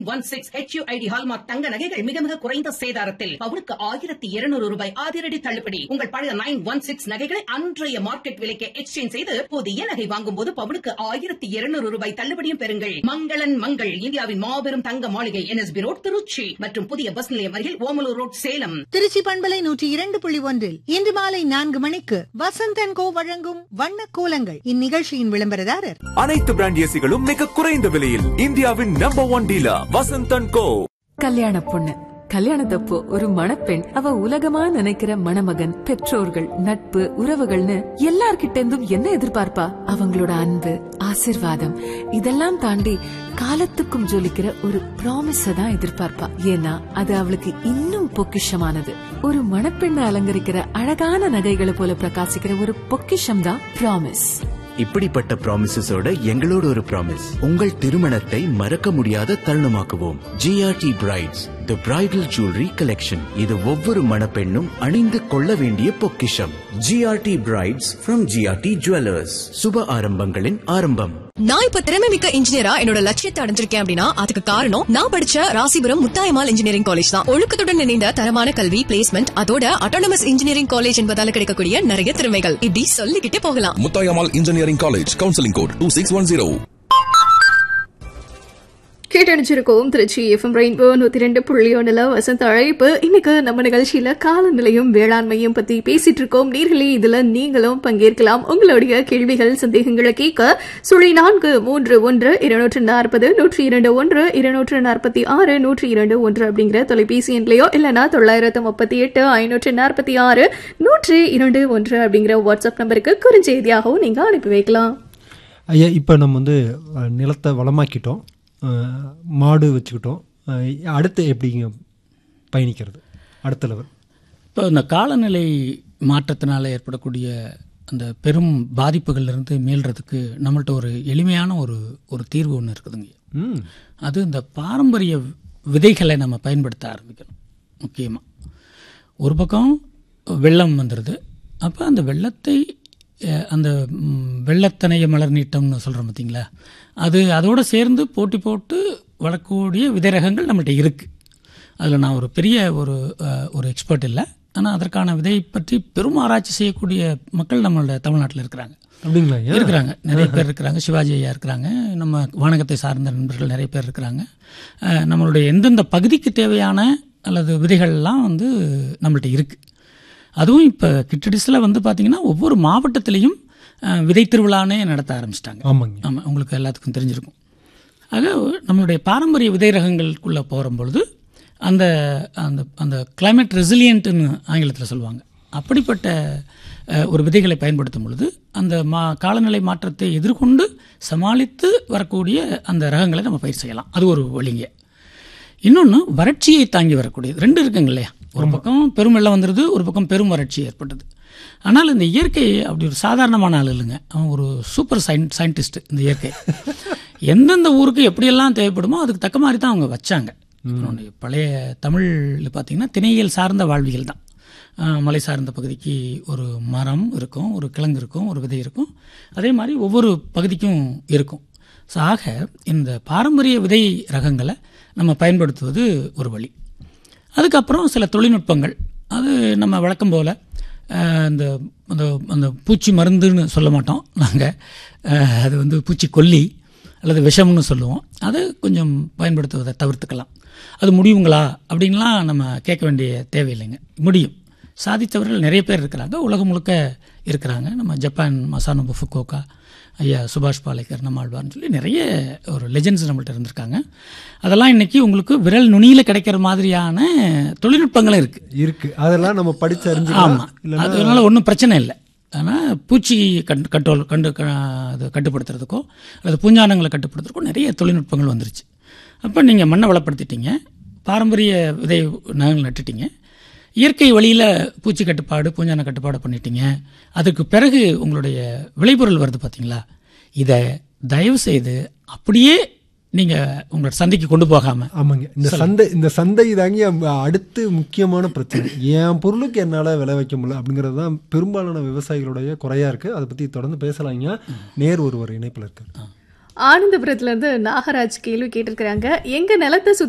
one six HUID hallmark தங்க நகைகள் மிக மிக குறைந்த சேதாரத்தில் பவுனுக்கு ஆயிரத்தி இருநூறு ரூபாய் அதிரடி தள்ளுபடி உங்கள் பழைய நைன் ஒன் சிக்ஸ் நகைகளை அன்றைய மார்க்கெட் விலைக்கு எக்ஸ்சேஞ்ச் செய்து புதிய நகை வாங்கும் போது பவுனுக்கு ஆயிரத்தி இருநூறு ரூபாய் தள்ளுபடியும் பெறுங்கள் மங்களன் மங்கள் இந்தியாவின் மாபெரும் தங்க மாளிகை என்எஸ்பி ரோட் திருச்சி மற்றும் புதிய பஸ் நிலையம் அருகில் ஓமலூர் ரோட் சேலம் திருச்சி பண்பலை நூற்றி இரண்டு புள்ளி ஒன்றில் இன்று மாலை நான்கு மணிக்கு வசந்தன் கோ வழங்கும் வண்ண கோலங்கள் இந்நிகழ்ச்சியின் விளம்பரதாரர் அனைத்து பிராண்ட் ஏசிகளும் மிக குறைந்த விலையில் இந்தியாவின் number one dealer Vasanthan co கல்யாண பொண்ணு கல்யாணத்தப்போ ஒரு மணப்பெண் அவ உலகமா நினைக்கிற மணமகன் பெற்றோர்கள் நட்பு உறவுகள்னு எல்லார்கிட்ட இருந்தும் என்ன எதிர்பார்ப்பா அவங்களோட அன்பு ஆசிர்வாதம் இதெல்லாம் தாண்டி காலத்துக்கும் ஜொலிக்கிற ஒரு ப்ராமிஸ தான் எதிர்பார்ப்பா ஏன்னா அது அவளுக்கு இன்னும் பொக்கிஷமானது ஒரு மணப்பெண்ணை அலங்கரிக்கிற அழகான நகைகளை போல பிரகாசிக்கிற ஒரு பொக்கிஷம் தான் ப்ராமிஸ் இப்படிப்பட்ட ப்ராமிசஸோட எங்களோட ஒரு ப்ராமிஸ் உங்கள் திருமணத்தை மறக்க முடியாத தருணமாக்குவோம் GRT brides the bridal jewellery collection இது ஒவ்வொரு மணப்பெண்ணும் அணிந்து கொள்ள வேண்டிய பொக்கிஷம் GRT brides from GRT jewellers சுப ஆரம்பங்களின் ஆரம்பம் நான் இப்ப திறமை மிக்க இன்ஜினியரா என்னோட லட்சியத்தை அடைஞ்சிருக்கேன் அப்படின்னா அதுக்கு காரணம் நான் படிச்ச ராசிபுரம் முத்தாயமால் இன்ஜினியரிங் காலேஜ் தான் ஒழுக்கத்துடன் இணைந்த தரமான கல்வி பிளேஸ்மெண்ட் அதோட அட்டானமஸ் இன்ஜினியரிங் காலேஜ் என்பதால கிடைக்கக்கூடிய நிறைய திறமைகள் இப்படி சொல்லிக்கிட்டே போகலாம் Muthayammal engineering college counselling code two six one zero கேட்டடிச்சிருக்கோம் திருச்சி எஃப்எம் ரெயின்போ நூத்தி ரெண்டு புள்ளி ஒண்ணுல வசந்த அழைப்பு இன்னைக்கு நம்ம நிகழ்ச்சியில காலநிலையும் வேளாண்மையும் பத்தி பேசிட்டு இருக்கோம் நீர்களே இதுல நீங்களும் பங்கேற்கலாம் உங்களுடைய கேள்விகள் சந்தேகங்களை கேட்க சுழி நான்கு மூன்று ஒன்று இருநூற்று நாற்பது நூற்றி இரண்டு ஒன்று இருநூற்று நாற்பத்தி ஆறு நூற்றி இரண்டு ஒன்று அப்படிங்கிற தொலைபேசி எண்லையோ இல்லைன்னா தொள்ளாயிரத்து முப்பத்தி எட்டு ஐநூற்று நாற்பத்தி ஆறு நூற்றி இரண்டு ஒன்று அப்படிங்கிற வாட்ஸ்அப் நம்பருக்கு குறுஞ்செய்தியாகவும் நீங்க அனுப்பி வைக்கலாம் ஐயா இப்போ நம்ம வந்து அஹ், நிலத்தை வளமாக்கிட்டோம் அஹ், மாடு வச்சுக்கிட்டோம் அஹ், அடுத்து எப்படிங்க பயணிக்கிறது அடுத்த லெவல் இப்போ இந்த காலநிலை மாற்றத்தினால ஏற்படக்கூடிய அந்த பெரும் பாதிப்புகள்லேருந்து மீள்றதுக்கு நம்மள்ட்ட ஒரு எளிமையான ஒரு ஒரு தீர்வு ஒன்று இருக்குதுங்க ம் அது இந்த பாரம்பரிய விதைகளை நம்ம பயன்படுத்த ஆரம்பிக்கணும் முக்கியமாக ஒரு பக்கம் வெள்ளம் வந்துடுது அப்போ அந்த வெள்ளத்தை அஹ், அந்த ம், வெள்ளத்தனைய மலர் நீட்டம்னு சொல்கிறோம் பார்த்தீங்களா அது அதோடு சேர்ந்து போட்டி போட்டு வளரக்கூடிய விதை ரகங்கள் நம்மள்ட்ட இருக்குது அதில் நான் ஒரு பெரிய ஒரு அஹ், ஒரு எக்ஸ்பர்ட் இல்லை ஆனால் அதற்கான விதை பற்றி பெரும் ஆராய்ச்சி செய்யக்கூடிய மக்கள் நம்மளோட தமிழ்நாட்டில் இருக்கிறாங்க அப்படிங்களா ஐயா இருக்கிறாங்க நிறைய பேர் இருக்கிறாங்க சிவாஜி ஐயா இருக்கிறாங்க நம்ம வானகத்தை சார்ந்த நண்பர்கள் நிறைய பேர் இருக்கிறாங்க அஹ், நம்மளுடைய எந்தெந்த பகுதிக்கு தேவையான அல்லது விதைகள்லாம் வந்து நம்மள்ட்ட இருக்குது அதுவும் இப்போ கிட்டடிஸில் வந்து பார்த்திங்கன்னா ஒவ்வொரு மாவட்டத்திலையும் அஹ், விதை திருவிழானே நடத்த ஆரம்பிச்சிட்டாங்க ஆமாங்க ஆமாம் உங்களுக்கு எல்லாத்துக்கும் தெரிஞ்சிருக்கும் ஆக நம்மளுடைய பாரம்பரிய விதை ரகங்களுக்குள்ளே போகிற பொழுது அந்த அந்த அந்த climate ரெசிலியன்ட்னு ஆங்கிலத்தில் சொல்லுவாங்க அப்படிப்பட்ட அஹ், ஒரு விதைகளை பயன்படுத்தும் பொழுது அந்த மா காலநிலை மாற்றத்தை எதிர்கொண்டு சமாளித்து வரக்கூடிய அந்த ரகங்களை நம்ம பயிர் செய்யலாம் அது ஒரு வழிங்க இன்னொன்று வறட்சியை தாங்கி வரக்கூடியது ரெண்டு இருக்குங்க இல்லையா ஒரு பக்கம் பெரும் வெள்ளம் வந்துடுது ஒரு பக்கம் பெரும் வறட்சி ஏற்பட்டது ஆனால் இந்த இயற்கை அப்படி ஒரு சாதாரணமான ஆள் இல்லைங்க அவன் ஒரு சூப்பர் சயின் சயின்டிஸ்ட் இந்த இயற்கை எந்தெந்த ஊருக்கு எப்படியெல்லாம் தேவைப்படுமோ அதுக்கு தக்க மாதிரி தான் அவங்க வச்சாங்க இன்னொன்னு பழைய தமிழில் பார்த்தீங்கன்னா திணையியல் சார்ந்த வாழ்வியல் தான் ஆஹ் மலை சார்ந்த பகுதிக்கு ஒரு மரம் இருக்கும் ஒரு கிழங்கு இருக்கும் ஒரு விதை இருக்கும் அதே மாதிரி ஒவ்வொரு பகுதிக்கும் இருக்கும் ஸோ ஆக இந்த பாரம்பரிய விதை ரகங்களை நம்ம பயன்படுத்துவது ஒரு வழி அதுக்கப்புறம் சில தொழில்நுட்பங்கள் அது நம்ம வழக்கம் போல் இந்த அந்த அந்த பூச்சி மருந்துன்னு சொல்ல மாட்டோம் நாங்கள் அது வந்து பூச்சி கொல்லி அல்லது விஷம்னு சொல்லுவோம் அதை கொஞ்சம் பயன்படுத்துவதை தவிர்த்துக்கலாம் அது முடியுங்களா அப்படின்லாம் நம்ம கேட்க வேண்டிய தேவையில்லைங்க முடியும் சாதித்தவர்கள் நிறைய பேர் இருக்கிறாங்க உலகம் முழுக்க இருக்கிறாங்க நம்ம ஜப்பான் மசானோபு ஃபுக்கோக்கா ஐயா சுபாஷ் பாலேக்கர் நம்மாழ்வார்னு சொல்லி நிறைய ஒரு லெஜெண்ட்ஸ் நம்மள்ட்ட இருந்திருக்காங்க அதெல்லாம் இன்னைக்கு உங்களுக்கு விரல் நுனியில் கிடைக்கிற மாதிரியான தொழில்நுட்பங்களும் இருக்குது இருக்கு அதெல்லாம் நம்ம படிச்சு ஆமாம் அறிஞ்சுக்கலாம் அதனால ஒன்றும் பிரச்சனை இல்லை ஆனால் பூச்சி கண் கண்ட்ரோல் கண்டு க- அது கட்டுப்படுத்துறதுக்கோ அல்லது பூஞ்சானங்களை கட்டுப்படுத்துறதுக்கோ நிறைய தொழில்நுட்பங்கள் வந்துருச்சு அப்போ நீங்கள் மண்ணை வளப்படுத்திட்டீங்க பாரம்பரிய விதை நகங்கள் நட்டுட்டீங்க இயற்கை வழியில் பூச்சி கட்டுப்பாடு பூஞ்சான கட்டுப்பாடு பண்ணிட்டீங்க அதுக்கு பிறகு உங்களுடைய விளைபொருள் வருது பார்த்தீங்களா இதை தயவு செய்து அப்படியே நீங்கள் உங்களோட சந்தைக்கு கொண்டு போகாமல் ஆமாங்க இந்த சந்தை இந்த சந்தை தாங்க அடுத்து முக்கியமான பிரச்சனை என் பொருளுக்கு என்னால் விளை வைக்க முடியல அப்படிங்கிறது தான் பெரும்பாலான விவசாயிகளுடைய குறையா இருக்கு அதை பற்றி தொடர்ந்து பேசலாங்க நேர் ஒருவர் இணைப்பில் இருக்கார் ஆனந்தபுரத்துல இருந்து நாகராஜ் கேள்வி கேட்டிருக்கிறாங்க எங்க நிலத்தை சுத்தி